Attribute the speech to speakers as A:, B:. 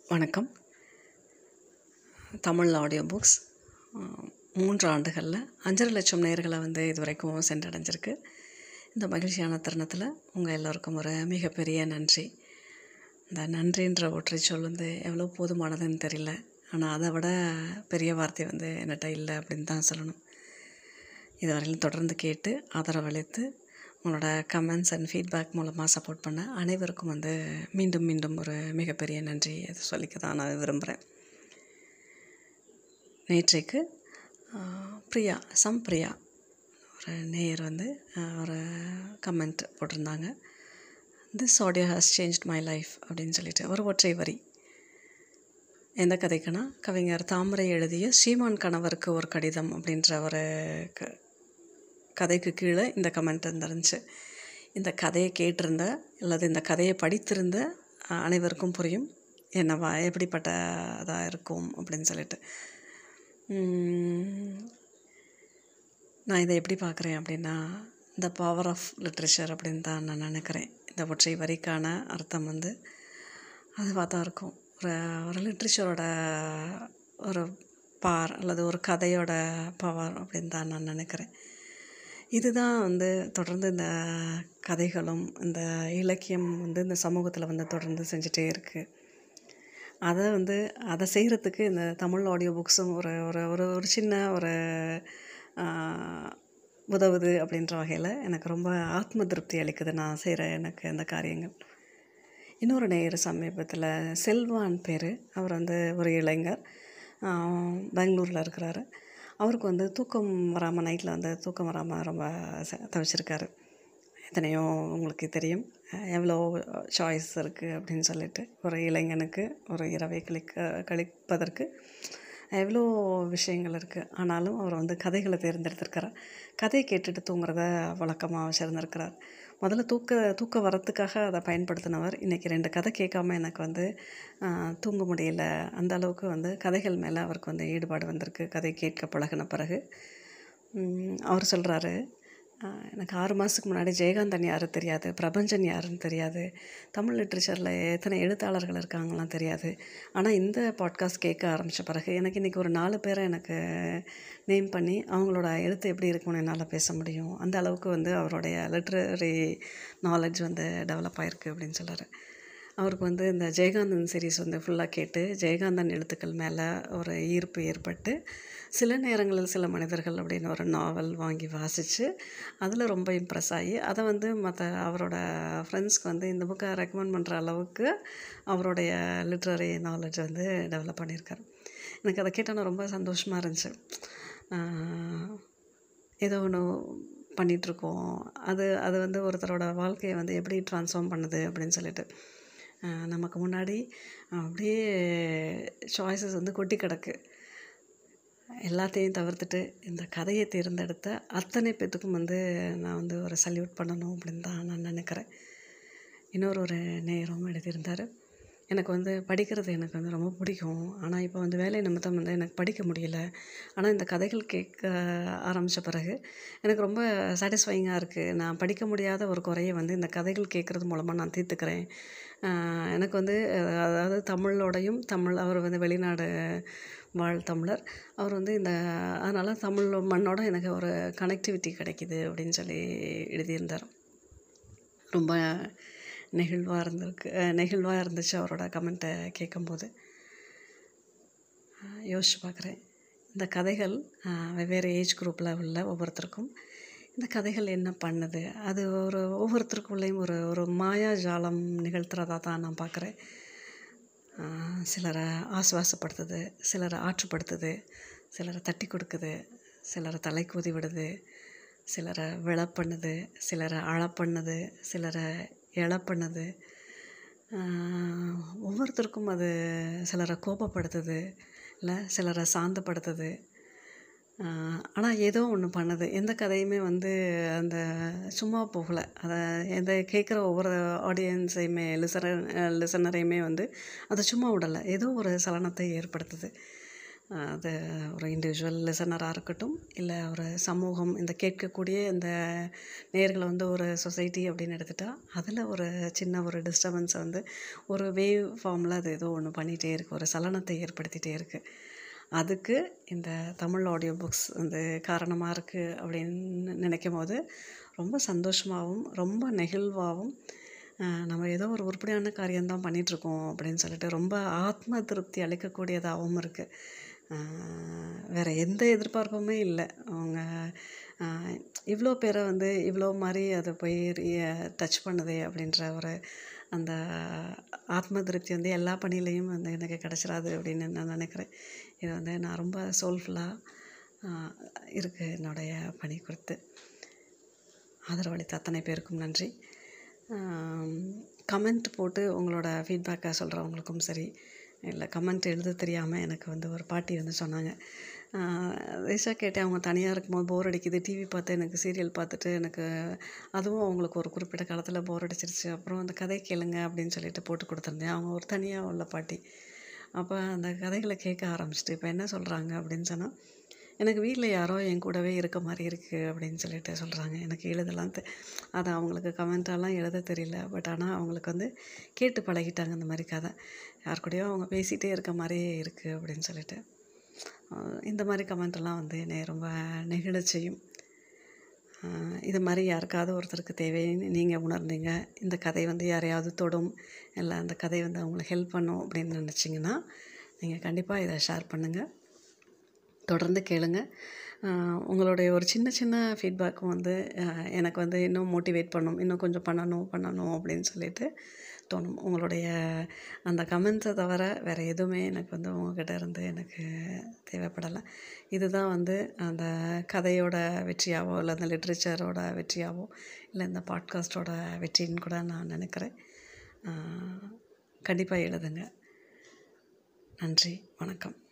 A: வணக்கம் Tamil audio books மூன்று ஆண்டுகளில் அஞ்சரை லட்சம் நேர்களை வந்து இது வரைக்கும் சென்றடைஞ்சிருக்கு இந்த மகிழ்ச்சியான தருணத்தில் உங்கள் எல்லோருக்கும் ஒரு மிகப்பெரிய நன்றி இந்த நன்றின்ற ஒற்றை சொல் வந்து எவ்வளோ போதுமானதுன்னு தெரியல ஆனால் அதை விட பெரிய வார்த்தை வந்து என்கிட்ட இல்லை அப்படின்னு தான் சொல்லணும் இதுவரையிலும் தொடர்ந்து கேட்டு ஆதரவளித்து உங்களோட கமெண்ட்ஸ் அண்ட் ஃபீட்பேக் மூலமாக சப்போர்ட் பண்ண அனைவருக்கும் வந்து மீண்டும் மீண்டும் ஒரு மிகப்பெரிய நன்றி அதை சொல்லிக்க தான் நான் விரும்புகிறேன் நேற்றைக்கு பிரியா சம் பிரியா ஒரு நேயர் வந்து ஒரு கமெண்ட் போட்டிருந்தாங்க this audio has changed my life அப்படின்னு சொல்லிட்டு ஒரு ஒற்றை வரி எந்த கதைக்குன்னா கவிஞர் தாமரை எழுதிய ஸ்ரீமான் கணவருக்கு ஒரு கடிதம் அப்படின்ற ஒரு க கதைக்கு கீழே இந்த கமெண்ட் இருந்துருந்துச்சு இந்த கதையை கேட்டிருந்த அல்லது இந்த கதையை படித்திருந்த அனைவருக்கும் புரியும் என்னவா எப்படிப்பட்ட இதாக இருக்கும் அப்படின்னு சொல்லிட்டு நான் இதை எப்படி பார்க்குறேன் அப்படின்னா இந்த பவர் ஆஃப் லிட்ரேச்சர் அப்படின்னு தான் நான் நினைக்கிறேன் இந்த ஒற்றை வரிக்கான அர்த்தம் வந்து அதுவாக தான் இருக்கும் ஒரு ஒரு லிட்ரேச்சரோட ஒரு பார் அல்லது ஒரு கதையோட பவர் அப்படின்னு தான் நான் நினைக்கிறேன் இதுதான் வந்து தொடர்ந்து இந்த கதைகளும் இந்த இலக்கியம் வந்து இந்த சமூகத்தில் வந்து தொடர்ந்து செஞ்சிட்டே இருக்குது அதை வந்து அதை செய்கிறதுக்கு இந்த தமிழ் ஆடியோ புக்ஸும் ஒரு ஒரு ஒரு ஒரு சின்ன ஒரு உதவுது அப்படின்ற வகையில் எனக்கு ரொம்ப ஆத்ம திருப்தி அளிக்குது நான் செய்கிற எனக்கு இந்த காரியங்கள் இன்னொரு நேயர் சமீபத்தில் செல்வான் பேர் அவர் வந்து ஒரு இளைஞர் பெங்களூரில் இருக்கிறாரு அவருக்கு வந்து தூக்கம் வராமல் நைட்டில் வந்து தூக்கம் வராமல் ரொம்ப தவிச்சிருக்காரு எத்தனையோ உங்களுக்கு தெரியும் எவ்வளோ சாய்ஸ் இருக்குது அப்படின்னு சொல்லிட்டு ஒரு இளைஞனுக்கு ஒரு இரவை கழிக்க கழிப்பதற்கு எவ்வளோ விஷயங்கள் இருக்குது ஆனாலும் அவர் வந்து கதைகளை தேர்ந்தெடுத்திருக்கிறார் கதையை கேட்டுட்டு தூங்குறத வழக்கமாக வச்சுருந்துருக்கிறார் முதல்ல தூக்க தூக்கம் வரத்துக்காக அதை பயன்படுத்தினவர் இன்றைக்கி ரெண்டு கதை கேட்காம எனக்கு வந்து தூங்க முடியல அந்த அளவுக்கு வந்து கதைகள் மேலே அவருக்கு வந்து ஈடுபாடு வந்திருக்கு கதை கேட்க பழகின பிறகு அவர் சொல்கிறாரு எனக்கு ஆறு மாதத்துக்கு முன்னாடி ஜெயகாந்தன் யாரும் தெரியாது பிரபஞ்சன் யாருன்னு தெரியாது தமிழ் லிட்ரேச்சரில் எத்தனை எழுத்தாளர்கள் இருக்காங்கலாம் தெரியாது ஆனால் இந்த பாட்காஸ்ட் கேட்க ஆரம்பித்த பிறகு எனக்கு இன்றைக்கி ஒரு நாலு பேரை எனக்கு நேம் பண்ணி அவங்களோட எழுத்து எப்படி இருக்கும்னு என்னால் பேச முடியும் அந்த அளவுக்கு வந்து அவருடைய லிட்ரரி நாலேஜ் வந்து டெவலப் ஆகிருக்கு அப்படின்னு சொல்கிறார் அவருக்கு வந்து இந்த ஜெயகாந்தன் சீரீஸ் வந்து ஃபுல்லாக கேட்டு ஜெயகாந்தன் எழுத்துக்கள் மேலே ஒரு ஈர்ப்பு ஏற்பட்டு சில நேரங்களில் சில மனிதர்கள் அப்படின்னு ஒரு நாவல் வாங்கி வாசித்து அதில் ரொம்ப இம்ப்ரெஸ் ஆகி அதை வந்து மற்ற அவரோட ஃப்ரெண்ட்ஸ்க்கு வந்து இந்த புக்கை ரெக்கமெண்ட் பண்ணுற அளவுக்கு அவருடைய லிட்ரரி நாலேஜ் வந்து டெவலப் பண்ணியிருக்காரு எனக்கு அதை கேட்டோன்னா ரொம்ப சந்தோஷமாக இருந்துச்சு ஏதோ ஒன்று பண்ணிகிட்ருக்கோம் அது அது வந்து ஒருத்தரோட வாழ்க்கையை வந்து எப்படி ட்ரான்ஸ்ஃபார்ம் பண்ணுது அப்படின்னு சொல்லிட்டு நமக்கு முன்னாடி அப்படியே சாய்ஸஸ் வந்து கொட்டி கிடக்கு எல்லாத்தையும் தவிர்த்துட்டு இந்த கதையை தேர்ந்தெடுத்த அத்தனை பேத்துக்கும் வந்து நான் வந்து ஒரு சல்யூட் பண்ணணும் அப்படின்னு தான் நான் நினைக்கிறேன் இன்னொரு ஒரு நேரம் எழுதியிருந்தார் எனக்கு வந்து படிக்கிறது எனக்கு வந்து ரொம்ப பிடிக்கும் ஆனால் இப்போ வந்து வேலை நிமித்தம் வந்து எனக்கு படிக்க முடியல ஆனால் இந்த கதைகள் கேட்க ஆரம்பித்த பிறகு எனக்கு ரொம்ப சாட்டிஸ்ஃபைங்காக இருக்குது நான் படிக்க முடியாத ஒரு குறையை வந்து இந்த கதைகள் கேட்குறது மூலமாக நான் தீர்த்துக்கிறேன் எனக்கு வந்து அதாவது தமிழோடையும் தமிழ் அவர் வந்து வெளிநாடு வாழ் தமிழர் அவர் வந்து இந்த அதனால் தமிழ் மண்ணோட எனக்கு ஒரு கனெக்டிவிட்டி கிடைக்கிது அப்படின்னு சொல்லி எழுதியிருந்தார் ரொம்ப நெகிழ்வாக இருந்திருக்கு நெகிழ்வாக இருந்துச்சு அவரோட கமெண்ட்டை கேட்கும்போது யோசிச்சு பார்க்குறேன் இந்த கதைகள் வெவ்வேறு ஏஜ் குரூப்பில் உள்ள ஒவ்வொருத்தருக்கும் இந்த கதைகள் என்ன பண்ணுது அது ஒரு ஒவ்வொருத்தருக்குள்ளேயும் ஒரு ஒரு மாயாஜாலம் நிகழ்த்துறதா தான் நான் பார்க்குறேன் சிலரை ஆசுவாசப்படுத்துது சிலரை ஆற்றுப்படுத்துது சிலரை தட்டி கொடுக்குது சிலரை தலை கூதி விடுது சிலரை விழ பண்ணுது சிலரை அழ பண்ணுது சிலரை இழ பண்ணுது ஒவ்வொருத்தருக்கும் அது சிலரை கோபப்படுத்துது இல்லை சிலரை சாந்தப்படுத்துது ஆனால் ஏதோ ஒன்று பண்ணுது எந்த கதையுமே வந்து அந்த சும்மா போகலை அதை எந்த கேட்குற ஒவ்வொரு ஆடியன்ஸையுமே லிசனர் லிசனரையுமே வந்து அதை சும்மா விடலை ஏதோ ஒரு சலனத்தை ஏற்படுத்துது அது ஒரு இண்டிவிஜுவல் லிசனராக இருக்கட்டும் இல்லை ஒரு சமூகம் இந்த கேட்கக்கூடிய இந்த நேர்களை வந்து ஒரு சொசைட்டி அப்படின்னு எடுத்துட்டா அதில் ஒரு சின்ன ஒரு டிஸ்டர்பன்ஸை வந்து ஒரு வேவ் ஃபார்மில் அது ஏதோ ஒன்று பண்ணிகிட்டே இருக்குது ஒரு சலனத்தை ஏற்படுத்திகிட்டே இருக்குது அதுக்கு இந்த தமிழ் ஆடியோ புக்ஸ் வந்து காரணமாக இருக்குது அப்படின்னு நினைக்கும் போது ரொம்ப சந்தோஷமாகவும் ரொம்ப நெகிழ்வாகவும் நம்ம ஏதோ ஒரு உருப்படியான காரியம்தான் பண்ணிகிட்ருக்கோம் அப்படின்னு சொல்லிட்டு ரொம்ப ஆத்ம திருப்தி அளிக்கக்கூடியதாகவும் இருக்குது வேறு எந்த எதிர்பார்ப்புமே இல்லை அவங்க இவ்வளோ பேரை வந்து இவ்வளோ மாதிரி அதை போய் டச் பண்ணுதே அப்படின்ற ஒரு அந்த ஆத்ம திருப்தி வந்து எல்லா பணியிலையும் வந்து எனக்கு கிடச்சிடாது அப்படின்னு நான் நினைக்கிறேன் இது வந்து நான் ரொம்ப சோல்ஃபுல்லாக இருக்குது என்னுடைய பணி குறித்து ஆதரவளித்த அத்தனை பேருக்கும் நன்றி கமெண்ட் போட்டு உங்களோட ஃபீட்பேக்கை சொல்கிறவங்களுக்கும் சரி இல்லை கமெண்ட் எழுத தெரியாமல் எனக்கு வந்து ஒரு பாட்டி வந்து சொன்னாங்க ரீசா கேட்டேன் அவங்க தனியாக இருக்கும்போது போர் அடிக்குது டிவி பார்த்து எனக்கு சீரியல் பார்த்துட்டு எனக்கு அதுவும் அவங்களுக்கு ஒரு குறிப்பிட்ட காலத்தில் போர் அடிச்சிருச்சு அப்புறம் அந்த கதை கேளுங்க அப்படின்னு சொல்லிட்டு போட்டு கொடுத்துருந்தேன் அவங்க ஒரு தனியாக உள்ள பாட்டி அப்போ அந்த கதைகளை கேட்க ஆரம்பிச்சிட்டு இப்போ என்ன சொல்கிறாங்க அப்படின்னு சொன்னால் எனக்கு வீட்டில் யாரோ என் கூடவே இருக்க மாதிரி இருக்குது அப்படின்னு சொல்லிட்டு சொல்கிறாங்க எனக்கு எழுதலாம் தெ அது அவங்களுக்கு கமெண்ட்டெல்லாம் எழுத தெரியல பட் ஆனால் அவங்களுக்கு வந்து கேட்டு பழகிட்டாங்க இந்த மாதிரி கதை யார் கூடயோ அவங்க பேசிகிட்டே இருக்க மாதிரியே இருக்குது அப்படின்னு சொல்லிட்டு இந்த மாதிரி கமெண்ட்டெல்லாம் வந்து என்னை ரொம்ப நெகிழ செய்யும் இது மாதிரி யாருக்காவது ஒருத்தருக்கு தேவைன்னு நீங்கள் உணர்ந்தீங்க இந்த கதை வந்து யாரையாவது தொடும் இல்லை அந்த கதை வந்து அவங்களுக்கு ஹெல்ப் பண்ணும் அப்படின்னு நினச்சிங்கன்னா நீங்கள் கண்டிப்பாக இதை ஷேர் பண்ணுங்கள் தொடர்ந்து கேளுங்க உங்களுடைய ஒரு சின்ன சின்ன ஃபீட்பேக்கும் வந்து எனக்கு வந்து இன்னும் மோட்டிவேட் பண்ணும் இன்னும் கொஞ்சம் பண்ணணும் பண்ணணும் அப்படின்னு சொல்லிட்டு தோணும் உங்களுடைய அந்த கமெண்ட்ஸை தவிர வேறு எதுவுமே எனக்கு வந்து உங்ககிட்ட இருந்து எனக்கு தேவைப்படலை இதுதான் வந்து அந்த கதையோட வெற்றியாவோ இல்லை அந்த லிட்ரேச்சரோட வெற்றியாவோ இல்லை இந்த பாட்காஸ்ட்டோட வெற்றின்னு கூட நான் நினைக்கிறேன் கண்டிப்பாக எழுதுங்க நன்றி வணக்கம்